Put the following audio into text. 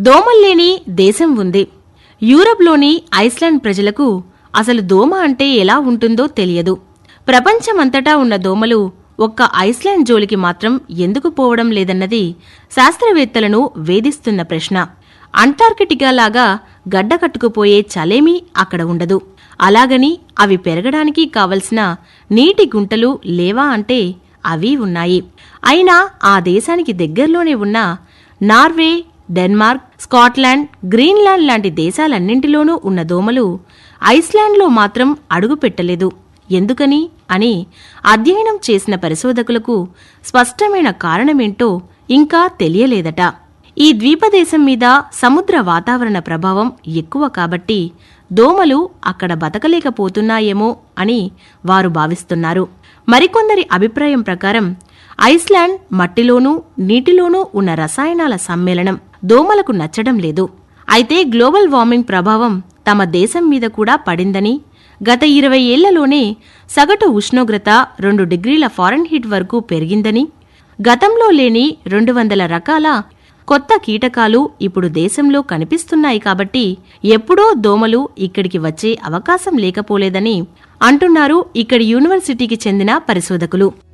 దోమల్లేని దేశం ఉంది యూరప్లోని ఐస్లాండ్ ప్రజలకు అసలు దోమ అంటే ఎలా ఉంటుందో తెలియదు ప్రపంచమంతటా ఉన్న దోమలు ఒక్క ఐస్లాండ్ జోలికి మాత్రం ఎందుకు పోవడం లేదన్నది శాస్త్రవేత్తలను వేధిస్తున్న ప్రశ్న అంటార్కిటికా లాగా గడ్డకట్టుకుపోయే చలేమీ అక్కడ ఉండదు అలాగని అవి పెరగడానికి కావలసిన నీటి గుంటలు లేవా అంటే అవి ఉన్నాయి అయినా ఆ దేశానికి దగ్గరలోనే ఉన్న నార్వే డెన్మార్క్ స్కాట్లాండ్ గ్రీన్లాండ్ లాంటి దేశాలన్నింటిలోనూ ఉన్న దోమలు ఐస్లాండ్లో మాత్రం అడుగు పెట్టలేదు ఎందుకని అని అధ్యయనం చేసిన పరిశోధకులకు స్పష్టమైన కారణమేంటో ఇంకా తెలియలేదట ఈ ద్వీపదేశం మీద సముద్ర వాతావరణ ప్రభావం ఎక్కువ కాబట్టి దోమలు అక్కడ బతకలేకపోతున్నాయేమో అని వారు భావిస్తున్నారు మరికొందరి అభిప్రాయం ప్రకారం ఐస్లాండ్ మట్టిలోనూ నీటిలోనూ ఉన్న రసాయనాల సమ్మేళనం దోమలకు నచ్చడం లేదు అయితే గ్లోబల్ వార్మింగ్ ప్రభావం తమ దేశం మీద కూడా పడిందని గత ఇరవై ఏళ్లలోనే సగటు ఉష్ణోగ్రత రెండు డిగ్రీల ఫారెన్హీట్ వరకు పెరిగిందని గతంలో లేని రెండు వందల రకాల కొత్త కీటకాలు ఇప్పుడు దేశంలో కనిపిస్తున్నాయి కాబట్టి ఎప్పుడో దోమలు ఇక్కడికి వచ్చే అవకాశం లేకపోలేదని అంటున్నారు ఇక్కడి యూనివర్సిటీకి చెందిన పరిశోధకులు